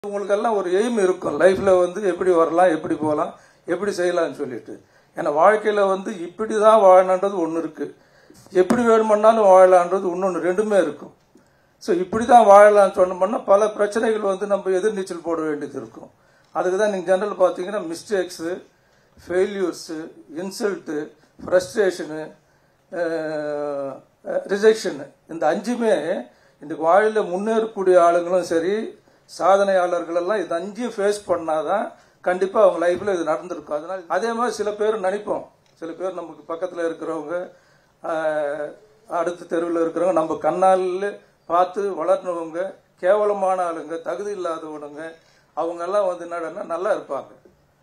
உங்களுக்கெல்லாம் ஒரு எய்ம் இருக்கும் லைஃப்ல வந்து எப்படி வரலாம் எப்படி போகலாம் எப்படி செய்யலாம்னு சொல்லிட்டு ஏன்னா வாழ்க்கையில வந்து இப்படி தான் வாழணுன்றது ஒன்று இருக்கு எப்படி வேணுமன்னாலும் வாழலான்றது இன்னொன்று ரெண்டுமே இருக்கும் ஸோ இப்படி தான் வாழலாம்னு சொன்னோம்னா பல பிரச்சனைகள் வந்து நம்ம எதிர்நீச்சல் போட வேண்டியது இருக்கும் அதுக்கு தான் நீங்கள் ஜெனரல் பார்த்தீங்கன்னா mistakes failures insult frustration rejection இந்த அஞ்சுமே இன்னைக்கு வாழ்வில் முன்னேறக்கூடிய ஆளுங்களும் சரி சாதனையாளர்கள் எல்லாம் இது அஞ்சையும் ஃபேஸ் பண்ணாதான் கண்டிப்பாக அவங்க லைஃப்பில் இது நடந்திருக்கும் அதனால அதே மாதிரி சில பேர் நினைப்போம் சில பேர் நமக்கு பக்கத்தில் இருக்கிறவங்க ஆஹ், அடுத்த தெருவில் இருக்கிறவங்க நம்ம கண்ணால் பார்த்து வளர்னவங்க கேவலமான ஆளுங்க தகுதி இல்லாதவனுங்க அவங்கெல்லாம் வந்து என்னடன்னா நல்லா இருப்பாங்க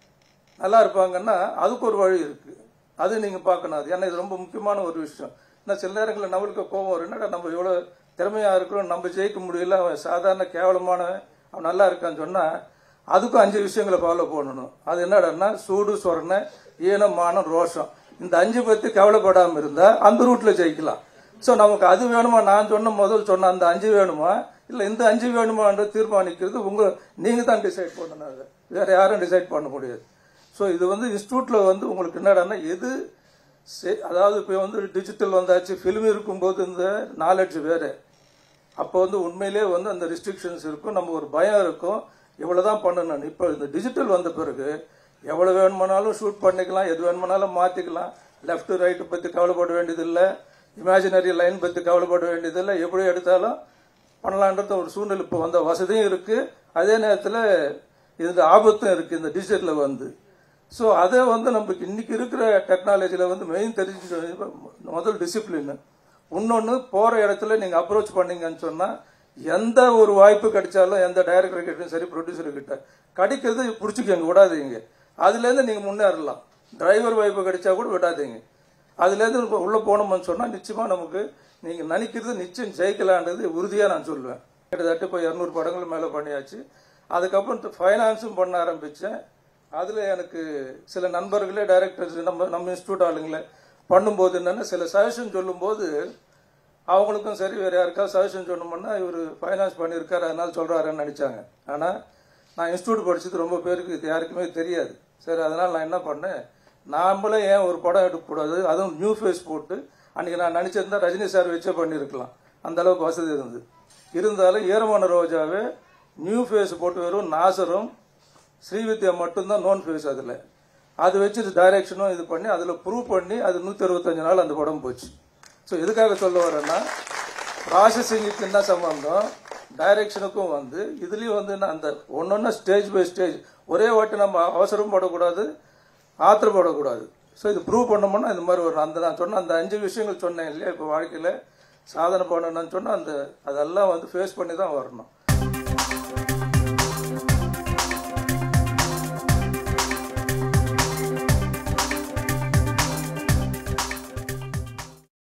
நல்லா இருப்பாங்கன்னா அதுக்கு ஒரு வழி இருக்கு அது நீங்க பார்க்கணும் அது ஏன்னா இது ரொம்ப முக்கியமான ஒரு விஷயம் ஏன்னா சில நேரங்களில் நம்மளுக்கு கோபம் வரும் என்னடா நம்ம இவ்வளோ திறமையா இருக்கிறோம் நம்ம ஜெயிக்க முடியல அவன் சாதாரண கேவலமானவன் அவன் நல்லா இருக்கான்னு சொன்னா அதுக்கும் அஞ்சு விஷயங்களை ஃபாலோ பண்ணணும் அது என்னடான்னா சூடு சொரணை ஈனம் மானம் ரோஷம் இந்த அஞ்சு பத்தி கவலைப்படாம இருந்தா அந்த ரூட்ல ஜெயிக்கலாம் சோ நமக்கு அது வேணுமா நான் சொன்ன முதல் சொன்ன அந்த அஞ்சு வேணுமா இல்ல இந்த அஞ்சு வேணுமான்றது தீர்மானிக்கிறது உங்க நீங்க தான் டிசைட் பண்ணணும் அதை வேற யாரும் டிசைட் பண்ண முடியாது ஸோ இது வந்து இன்ஸ்டியூட்ல வந்து உங்களுக்கு என்னடான்னா எது செ- அதாவது இப்போ வந்து டிஜிட்டல் வந்தாச்சு ஃபிலிம் இருக்கும்போது இந்த நாலேஜ் வேறு அப்போ வந்து உண்மையிலே வந்து அந்த ரெஸ்ட்ரிக்ஷன்ஸ் இருக்கும் நம்ம ஒரு பயம் இருக்கும் இவ்வளவுதான் பண்ணணும் இப்போ இந்த டிஜிட்டல் வந்த பிறகு எவ்வளவு வேணுமானாலும் ஷூட் பண்ணிக்கலாம் எது வேணுமானாலும் மாத்திக்கலாம் லெஃப்ட் ரைட்டு பத்தி கவலைப்பட வேண்டியதில்லை இமேஜினரி லைன் பத்தி கவலைப்பட வேண்டியதில்லை எப்படி எடுத்தாலும் பண்ணலான்றது ஒரு சூழ்நிலை இப்போ வந்த வசதியும் இருக்கு அதே நேரத்தில் இந்த ஆபத்தும் இருக்கு இந்த டிஜிட்டல்ல வந்து ஸோ அதை வந்து நமக்கு இன்னைக்கு இருக்கிற டெக்னாலஜியில் வந்து மெயின் தெரிஞ்சு முதல் டிசிப்ளின் இன்னொன்று போகிற இடத்துல நீங்கள் அப்ரோச் பண்ணீங்கன்னு சொன்னால் எந்த ஒரு வாய்ப்பு கிடைச்சாலும் எந்த டைரக்டர் கிட்டையும் சரி ப்ரொடியூசர் கிட்ட கிடைக்கிறது பிடிச்சிக்கங்க விடாதீங்க அதுலேருந்து நீங்கள் முன்னேறலாம் டிரைவர் வாய்ப்பு கிடைச்சா கூட விடாதீங்க அதுலேருந்து இப்போ உள்ளே போனோம்னு சொன்னால் நிச்சயமாக நமக்கு நீங்கள் நினைக்கிறது நிச்சயம் ஜெயிக்கலான்றது உறுதியாக நான் சொல்லுவேன் கிட்டத்தட்ட இப்போ இரநூறு படங்கள் மேலே பண்ணியாச்சு அதுக்கப்புறம் ஃபைனான்ஸும் பண்ண ஆரம்பித்தேன் அதில் எனக்கு சில நண்பர்களே டைரக்டர்ஸ் நம்ம நம்ம இன்ஸ்டியூட் ஆளுங்களே பண்ணும்போது என்னென்னா சில சஜஷன் சொல்லும்போது அவங்களுக்கும் சரி வேற யாருக்காவது சஜஷன் சொன்னோம்னா இவர் ஃபைனான்ஸ் பண்ணியிருக்காரு அதனால சொல்கிறாருன்னு நினச்சாங்க ஆனால் நான் இன்ஸ்டியூட் படிச்சது ரொம்ப பேருக்கு இது யாருக்குமே தெரியாது சரி அதனால் நான் என்ன பண்ணேன் நாமளே ஏன் ஒரு படம் எடுக்கக்கூடாது அதுவும் நியூ ஃபேஸ் போட்டு அன்னைக்கு நான் நினச்சிருந்தா ரஜினி சார் வச்சே பண்ணியிருக்கலாம் அந்த அளவுக்கு வசதி இருந்தது இருந்தாலும் ஈரமான ரோஜாவே நியூ ஃபேஸ் போட்டு வெறும் நாசரும் ஸ்ரீவித்யா மட்டும்தான் நோன் ஃபேஸ் அதில் அது வச்சு டைரக்ஷனும் இது பண்ணி அதில் ப்ரூவ் பண்ணி அது நூற்றி அறுபத்தஞ்சு நாள் அந்த படம் போச்சு ஸோ எதுக்காக சொல்ல வரேன்னா ப்ராசஸிங்க்கு என்ன சம்பந்தம் டைரக்ஷனுக்கும் வந்து இதுலேயும் வந்து என்ன அந்த ஒன்னொன்னு ஸ்டேஜ் பை ஸ்டேஜ் ஒரே வாட்டி நம்ம அவசரம் படக்கூடாது ஆத்திரப்படக்கூடாது ஸோ இது ப்ரூவ் பண்ணோம்னா இந்த மாதிரி வரும் அந்த நான் சொன்ன அந்த அஞ்சு விஷயங்கள் சொன்னேன் இல்லையா இப்போ வாழ்க்கையில் சாதனை பண்ணணும்னு சொன்னால் அந்த அதெல்லாம் வந்து ஃபேஸ் பண்ணி தான் வரணும்